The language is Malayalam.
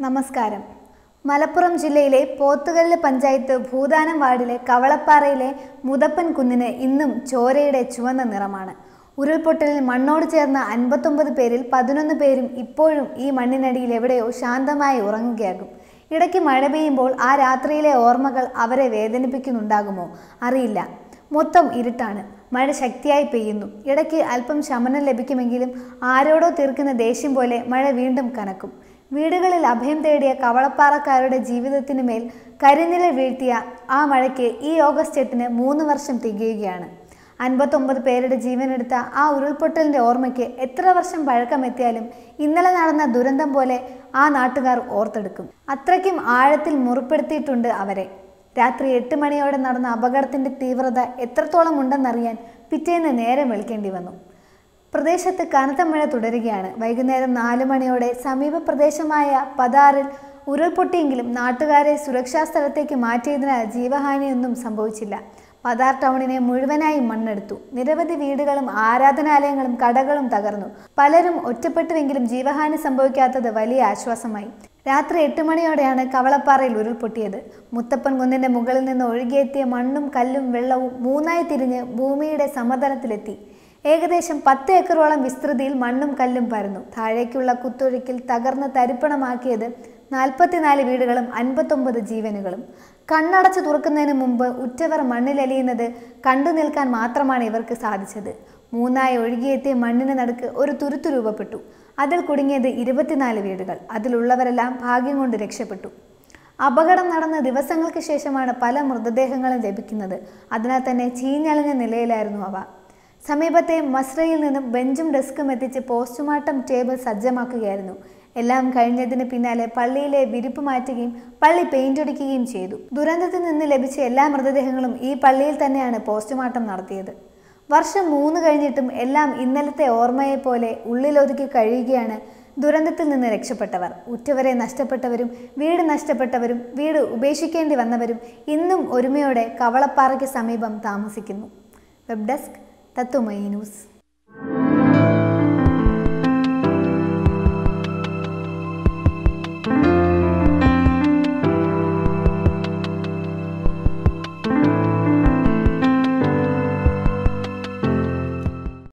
നമസ്കാരം മലപ്പുറം ജില്ലയിലെ പോത്തുകല്ല് പഞ്ചായത്ത് ഭൂദാനം വാർഡിലെ കവളപ്പാറയിലെ മുതപ്പൻ കുന്നിന് ഇന്നും ചോരയുടെ ചുവന്ന നിറമാണ് ഉരുൾപൊട്ടലിൽ മണ്ണോട് ചേർന്ന അൻപത്തൊമ്പത് പേരിൽ പതിനൊന്ന് പേരും ഇപ്പോഴും ഈ മണ്ണിനടിയിൽ എവിടെയോ ശാന്തമായി ഉറങ്ങുകയാകും ഇടയ്ക്ക് മഴ പെയ്യുമ്പോൾ ആ രാത്രിയിലെ ഓർമ്മകൾ അവരെ വേദനിപ്പിക്കുന്നുണ്ടാകുമോ അറിയില്ല മൊത്തം ഇരുട്ടാണ് മഴ ശക്തിയായി പെയ്യുന്നു ഇടയ്ക്ക് അല്പം ശമനം ലഭിക്കുമെങ്കിലും ആരോടോ തീർക്കുന്ന ദേഷ്യം പോലെ മഴ വീണ്ടും കനക്കും വീടുകളിൽ അഭയം തേടിയ കവളപ്പാറക്കാരുടെ ജീവിതത്തിനു മേൽ കരിനിഴൽ വീഴ്ത്തിയ ആ മഴയ്ക്ക് ഈ ഓഗസ്റ്റ് എട്ടിന് മൂന്ന് വർഷം തികയുകയാണ് അൻപത്തൊമ്പത് പേരുടെ ജീവനെടുത്ത ആ ഉരുൾപൊട്ടലിന്റെ ഓർമ്മയ്ക്ക് എത്ര വർഷം പഴക്കമെത്തിയാലും ഇന്നലെ നടന്ന ദുരന്തം പോലെ ആ നാട്ടുകാർ ഓർത്തെടുക്കും അത്രയ്ക്കും ആഴത്തിൽ മുറിപ്പെടുത്തിയിട്ടുണ്ട് അവരെ രാത്രി എട്ട് മണിയോടെ നടന്ന അപകടത്തിന്റെ തീവ്രത എത്രത്തോളം ഉണ്ടെന്നറിയാൻ പിറ്റേന്ന് നേരം വെളുക്കേണ്ടി വന്നു പ്രദേശത്ത് കനത്ത മഴ തുടരുകയാണ് വൈകുന്നേരം നാല് മണിയോടെ സമീപ പ്രദേശമായ പതാറിൽ ഉരുൾപൊട്ടിയെങ്കിലും നാട്ടുകാരെ സുരക്ഷാ സ്ഥലത്തേക്ക് മാറ്റിയതിനാൽ ജീവഹാനിയൊന്നും സംഭവിച്ചില്ല പതാർ ടൗണിനെ മുഴുവനായി മണ്ണെടുത്തു നിരവധി വീടുകളും ആരാധനാലയങ്ങളും കടകളും തകർന്നു പലരും ഒറ്റപ്പെട്ടുവെങ്കിലും ജീവഹാനി സംഭവിക്കാത്തത് വലിയ ആശ്വാസമായി രാത്രി എട്ട് മണിയോടെയാണ് കവളപ്പാറയിൽ ഉരുൾപൊട്ടിയത് മുത്തപ്പൻ കുന്നിന്റെ മുകളിൽ നിന്ന് ഒഴുകിയെത്തിയ മണ്ണും കല്ലും വെള്ളവും മൂന്നായി തിരിഞ്ഞ് ഭൂമിയുടെ സമതലത്തിലെത്തി ഏകദേശം പത്ത് ഏക്കറോളം വിസ്തൃതിയിൽ മണ്ണും കല്ലും പരന്നു താഴേക്കുള്ള കുത്തൊഴുക്കിൽ തകർന്ന് തരിപ്പണമാക്കിയത് നാൽപ്പത്തിനാല് വീടുകളും അൻപത്തൊമ്പത് ജീവനുകളും കണ്ണടച്ചു തുറക്കുന്നതിന് മുമ്പ് ഉറ്റവർ മണ്ണിലലിയുന്നത് കണ്ടു നിൽക്കാൻ മാത്രമാണ് ഇവർക്ക് സാധിച്ചത് മൂന്നായി ഒഴുകിയെത്തിയ മണ്ണിന് നടുക്ക് ഒരു തുരുത്തു രൂപപ്പെട്ടു അതിൽ കുടുങ്ങിയത് ഇരുപത്തിനാല് വീടുകൾ അതിലുള്ളവരെല്ലാം ഭാഗ്യം കൊണ്ട് രക്ഷപ്പെട്ടു അപകടം നടന്ന ദിവസങ്ങൾക്ക് ശേഷമാണ് പല മൃതദേഹങ്ങളും ലഭിക്കുന്നത് അതിനാൽ തന്നെ ചീഞ്ഞളിഞ്ഞ നിലയിലായിരുന്നു അവ സമീപത്തെ മസ്രയിൽ നിന്നും ബെഞ്ചും ഡെസ്കും എത്തിച്ച് പോസ്റ്റ്മോർട്ടം ടേബിൾ സജ്ജമാക്കുകയായിരുന്നു എല്ലാം കഴിഞ്ഞതിന് പിന്നാലെ പള്ളിയിലെ വിരിപ്പ് മാറ്റുകയും പള്ളി പെയിന്റ് അടിക്കുകയും ചെയ്തു ദുരന്തത്തിൽ നിന്ന് ലഭിച്ച എല്ലാ മൃതദേഹങ്ങളും ഈ പള്ളിയിൽ തന്നെയാണ് പോസ്റ്റ്മോർട്ടം നടത്തിയത് വർഷം മൂന്ന് കഴിഞ്ഞിട്ടും എല്ലാം ഇന്നലത്തെ ഓർമ്മയെ പോലെ ഉള്ളിലൊതുക്കി കഴിയുകയാണ് ദുരന്തത്തിൽ നിന്ന് രക്ഷപ്പെട്ടവർ ഉറ്റവരെ നഷ്ടപ്പെട്ടവരും വീട് നഷ്ടപ്പെട്ടവരും വീട് ഉപേക്ഷിക്കേണ്ടി വന്നവരും ഇന്നും ഒരുമയോടെ കവളപ്പാറയ്ക്ക് സമീപം താമസിക്കുന്നു വെബ് ഡെസ്ക് തത്തുമൈ ന്യൂസ്